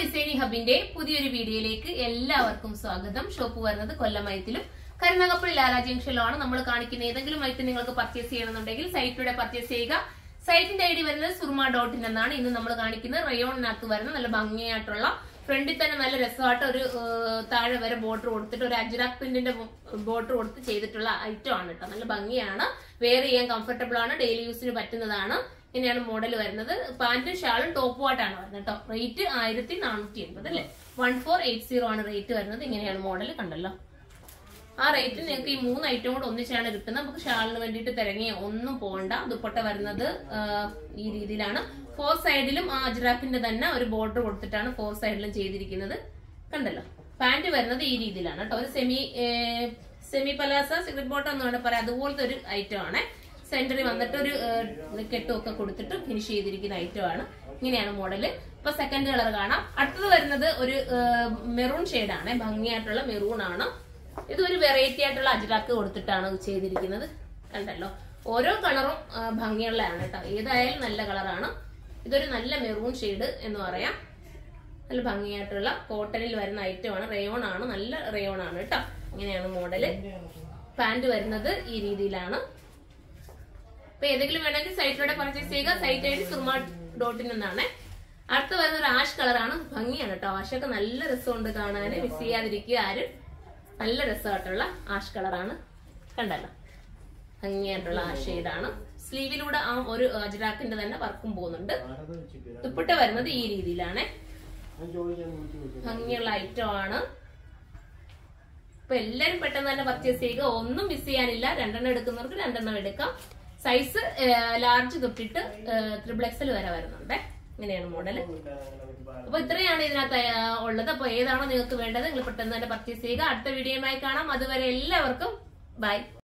designing ഹബിന്റെ പുതിയൊരു വീഡിയോയിലേക്ക് എല്ലാവർക്കും സ്വാഗതം ഷോപ്പ് വരുന്നത് കൊല്ലമയത്തിലും കരുനാഗപ്പള്ളി ലാലാ ജംഗ്ഷനിലാണ് നമ്മൾ കാണിക്കുന്ന ഏതെങ്കിലും ഐറ്റം നിങ്ങൾക്ക് പർച്ചേസ് ചെയ്യണമെന്നുണ്ടെങ്കിൽ സൈറ്റിലൂടെ പർച്ചേസ് ചെയ്യുക സൈറ്റിന്റെ ഐ ഡി വരുന്നത് സുർമ ഡോട്ട് ഇൻ എന്നാണ് ഇന്ന് നമ്മൾ കാണിക്കുന്നത് റയോണിനകത്ത് വരുന്ന നല്ല ഭംഗിയായിട്ടുള്ള ഫ്രണ്ടിൽ തന്നെ നല്ല രസമായിട്ട് ഒരു ഏഹ്, താഴെ വരെ ബോർഡർ കൊടുത്തിട്ട് ഒരു അജ്രാക് പ്രിന്റിന്റെ ബോർഡർ കൊടുത്ത് ചെയ്തിട്ടുള്ള ഐറ്റം ആണ് കേട്ടോ നല്ല ഭംഗിയാണ് വെയർ ചെയ്യാൻ കംഫർട്ടബിൾ ആണ് ഡെയിലി യൂസിന് പറ്റുന്നതാണ് ഇങ്ങനെയാണ് മോഡൽ വരുന്നത് പാന്റും ഷാളും ടോപ്പ് വാട്ടാണ് വരുന്നത് കേട്ടോ റേറ്റ് ആയിരത്തി നാനൂറ്റി എൺപത് അല്ലേ വൺ ഫോർ എയ്റ്റ് സീറോ ആണ് റേറ്റ് വരുന്നത് ഇങ്ങനെയാണ് മോഡൽ കണ്ടല്ലോ ആ റേറ്റിൽ നിങ്ങൾക്ക് ഈ മൂന്ന് ഐറ്റം കൂടെ ഒന്നിച്ചാണ് കിട്ടുന്നത് നമുക്ക് ഷാളിന് വേണ്ടിയിട്ട് തിരങ്ങി ഒന്നും പോകണ്ട ദുപ്പട്ട വരുന്നത് ആ, ഈ രീതിയിലാണ് ഫോർ സൈഡിലും ആ അജ്രാക്കിന്റെ തന്നെ ഒരു ബോർഡർ കൊടുത്തിട്ടാണ് ഫോർ സൈഡിലും ചെയ്തിരിക്കുന്നത് കണ്ടല്ലോ പാന്റ് വരുന്നത് ഈ രീതിയിലാണ് കേട്ടോ ഒരു semi semi palazzo cigarette bottom എന്ന് വേണമെങ്കിൽ പറയാം അതുപോലത്തെ ഒരു ഐറ്റം ആണ് സെന്ററിൽ വന്നിട്ട് ഒരു ഏഹ്, കെട്ടുമൊക്കെ കൊടുത്തിട്ട് ഫിനിഷ് ചെയ്തിരിക്കുന്ന ഐറ്റം ആണ് ഇങ്ങനെയാണ് മോഡല് ഇപ്പൊ സെക്കൻഡ് കളർ കാണാം അടുത്തത് വരുന്നത് ഒരു മെറൂൺ ആണ് ഭംഗിയായിട്ടുള്ള മെറൂൺ ആണ് ഇത് ഒരു വെറൈറ്റി ആയിട്ടുള്ള അജ്രാക്ക് കൊടുത്തിട്ടാണ് ചെയ്തിരിക്കുന്നത് കണ്ടല്ലോ ഓരോ കളറും ആ, ഭംഗിയുള്ളതാണ് കേട്ടോ ഏതായാലും നല്ല കളറാണ് ഇതൊരു നല്ല മെറൂൺ ഷെയ്ഡ് എന്ന് പറയാം നല്ല ഭംഗിയായിട്ടുള്ള കോട്ടണിൽ വരുന്ന ഐറ്റമാണ് റയോൺ ആണ് നല്ല റയോൺ ആണ് കേട്ടോ ഇങ്ങനെയാണ് മോഡല് പാന്റ് വരുന്നത് ഈ രീതിയിലാണ് അപ്പൊ ഏതെങ്കിലും വേണമെങ്കിൽ സൈറ്റിലൂടെ പർച്ചേസ് ചെയ്യുക site I D Surma dot in എന്നാണ് അടുത്ത് വരുന്ന ഒരു ആഷ് കളറാണ് ഭംഗിയാണ് കേട്ടോ ആഷൊക്കെ നല്ല രസമുണ്ട് കാണാന് മിസ് ചെയ്യാതിരിക്കുക ആരും നല്ല രസമായിട്ടുള്ള ആഷ് കളറാണ് കണ്ടല്ലോ ഭംഗിയായിട്ടുള്ള ആ ഷെയ്ഡാണ് സ്ലീവിലൂടെ ആ ഒരു അജരാക്കിന്റെ തന്നെ വർക്കും പോകുന്നുണ്ട് ദുപ്പട്ട വരുന്നത് ഈ രീതിയിലാണ് ഭംഗിയുള്ള ഐറ്റം ആണ് അപ്പൊ എല്ലാരും പെട്ടെന്ന് തന്നെ പർച്ചേസ് ചെയ്യുക ഒന്നും മിസ് ചെയ്യാനില്ല രണ്ടെണ്ണം എടുക്കുന്നവർക്ക് രണ്ടെണ്ണം എടുക്കാം സൈസ് ലാർജ് തൊട്ടിട്ട് ത്രിബിൾ എക്സൽ വരെ വരുന്നുണ്ട് ഇങ്ങനെയാണ് മോഡൽ അപ്പൊ ഇത്രയാണ് ഇതിനകത്ത് ആ, ഉള്ളത് അപ്പൊ ഏതാണോ നിങ്ങൾക്ക് വേണ്ടത് നിങ്ങൾ പെട്ടെന്ന് തന്നെ പർച്ചേസ് ചെയ്യുക അടുത്ത വീഡിയോയുമായി കാണാം അതുവരെ എല്ലാവർക്കും ബൈ